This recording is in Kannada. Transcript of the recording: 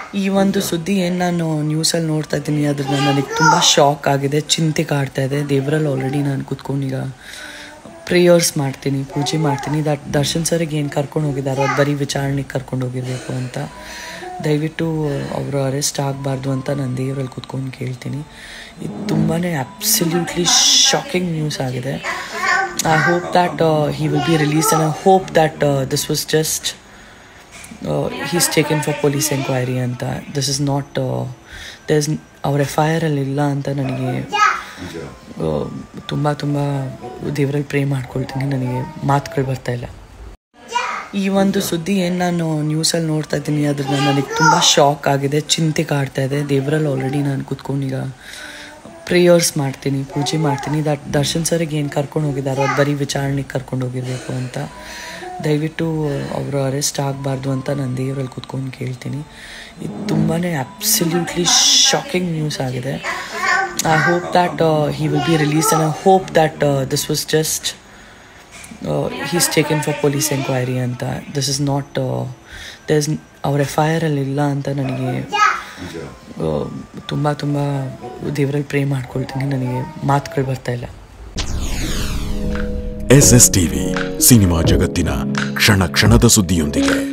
ಈ ಒಂದು ಸುದ್ದಿ ಏನು ನಾನು ನ್ಯೂಸಲ್ಲಿ ನೋಡ್ತಾ ಇದ್ದೀನಿ ಅದ್ರಿಂದ ನನಗೆ ತುಂಬ ಶಾಕ್ ಆಗಿದೆ ಚಿಂತೆ ಕಾಡ್ತಾ ಇದೆ ದೇವರಲ್ಲಿ ಆಲ್ರೆಡಿ ನಾನು ಕೂತ್ಕೊಂಡು ಈಗ ಪ್ರೇಯರ್ಸ್ ಮಾಡ್ತೀನಿ ಪೂಜೆ ಮಾಡ್ತೀನಿ ದಟ್ ದರ್ಶನ್ ಸರಿಗೆ ಏನು ಕರ್ಕೊಂಡು ಹೋಗಿದ್ದಾರೋ ಅದು ಬರೀ ವಿಚಾರಣೆಗೆ ಕರ್ಕೊಂಡು ಹೋಗಿರಬೇಕು ಅಂತ ದಯವಿಟ್ಟು ಅವರು ಅರೆಸ್ಟ್ ಆಗಬಾರ್ದು ಅಂತ ನಾನು ದೇವರಲ್ಲಿ ಕೂತ್ಕೊಂಡು ಕೇಳ್ತೀನಿ ಇದು ತುಂಬಾ ಅಬ್ಸಲ್ಯೂಟ್ಲಿ ಶಾಕಿಂಗ್ ನ್ಯೂಸ್ ಆಗಿದೆ I hope that he will be release and I hope that this was just he's taken for police enquiry ಅಂತ ದಿಸ್ ಇಸ್ ನಾಟ್ ದಸ್ ಅವ್ರ ಎಫ್ ಐ ಆರಲ್ಲಿ ಇಲ್ಲ ಅಂತ ನನಗೆ ತುಂಬ ತುಂಬ ದೇವರಲ್ಲಿ ಪ್ರೇ ಮಾಡ್ಕೊಳ್ತೀನಿ ನನಗೆ ಮಾತುಗಳು ಬರ್ತಾ ಇಲ್ಲ ಈ ಒಂದು ಸುದ್ದಿ ಏನು ನಾನು ನ್ಯೂಸಲ್ಲಿ ನೋಡ್ತಾ ಇದ್ದೀನಿ ಅದ್ರಿಂದ ನನಗೆ ತುಂಬ ಶಾಕ್ ಆಗಿದೆ ಚಿಂತೆ ಕಾಡ್ತಾ ಇದೆ ದೇವರಲ್ಲಿ ಆಲ್ರೆಡಿ ನಾನು ಕೂತ್ಕೊಂಡು ಈಗ ಪ್ರೇಯರ್ಸ್ ಮಾಡ್ತೀನಿ ಪೂಜೆ ಮಾಡ್ತೀನಿ ದಟ್ ದರ್ಶನ್ ಸರಿಗೆ ಏನು ಕರ್ಕೊಂಡು ಹೋಗಿದ್ದಾರೋ ಅದು ಬರೀ ವಿಚಾರಣೆಗೆ ಕರ್ಕೊಂಡು ಹೋಗಿರಬೇಕು ಅಂತ ದಯವಿಟ್ಟು ಅವರು ಅರೆಸ್ಟ್ ಆಗಬಾರ್ದು ಅಂತ ನಾನು ದೇವರಲ್ಲಿ ಕೂತ್ಕೊಂಡು ಕೇಳ್ತೀನಿ ಇದು ತುಂಬಾ ಅಬ್ಸಲ್ಯೂಟ್ಲಿ ಶಾಕಿಂಗ್ ನ್ಯೂಸ್ ಆಗಿದೆ I hope that he will be release and I hope that this was just he's taken for police enquiry ಅಂತ ದಿಸ್ ಇಸ್ ನಾಟ್ ದಸ್ ಅವ್ರ ಎಫ್ ಐ ಆರಲ್ಲಿ ಇಲ್ಲ ಅಂತ ನನಗೆ ತುಂಬ ತುಂಬ ದೇವರಲ್ಲಿ ಪ್ರೇ ಮಾಡ್ಕೊಳ್ತೀನಿ ನನಗೆ ಮಾತುಗಳು ಬರ್ತಾ ಇಲ್ಲ ಎಸ್ ಎಸ್ ಟಿವಿ ಸಿನಿಮಾ ಜಗತ್ತಿನ ಕ್ಷಣ ಕ್ಷಣದ ಸುದ್ದಿಯೊಂದಿಗೆ